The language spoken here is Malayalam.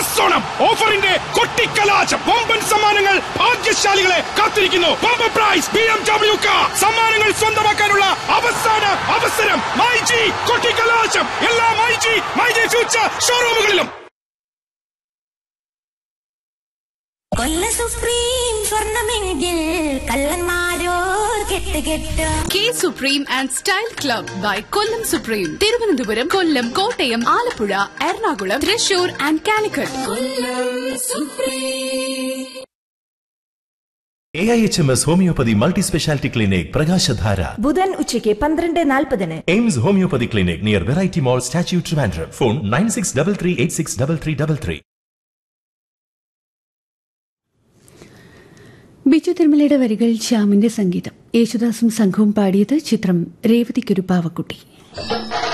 മാസോണം ഓഫറിന്റെ കൊട്ടിക്കലാശം വമ്പൻ സമ്മാനങ്ങൾ ഭാഗ്യശാലികളെ കാത്തിരിക്കുന്നു bumper prize B M W car സമ്മാനങ്ങൾ സ്വന്തമാക്കാനുള്ള അവസാന അവസരം മൈജി കൊട്ടിക്കലാശം എല്ലാ മൈജി മൈജി ഫ്യൂച്ചർ ഷോറൂമുകളിലും കൊല്ല സുപ്രീം സ്വർണമെങ്കിൽ കള്ളന്മാരോർ കെട്ട് കെട്ട് K supreme and style club by Kollam supreme Thiruvananthapuram Kollam Kottayam Alappuzha Ernakulam Thrissur and Calicut A I H M S homoeopathy multi speciality clinic പ്രകാശധാര ബുധൻ ഉച്ചയ്ക്ക് പന്ത്രണ്ട് നാൽപ്പതിന് AIMS homoeopathy clinic near variety mall statue Trivandrum phone nine six double three eight six double three double three Biju തിരുമലയുടെ വരികൾ ശ്യാമിന്റെ സംഗീതം യേശുദാസും സംഘവും പാടിയത് ചിത്രം രേവതിക്കൊരു പാവക്കുട്ടി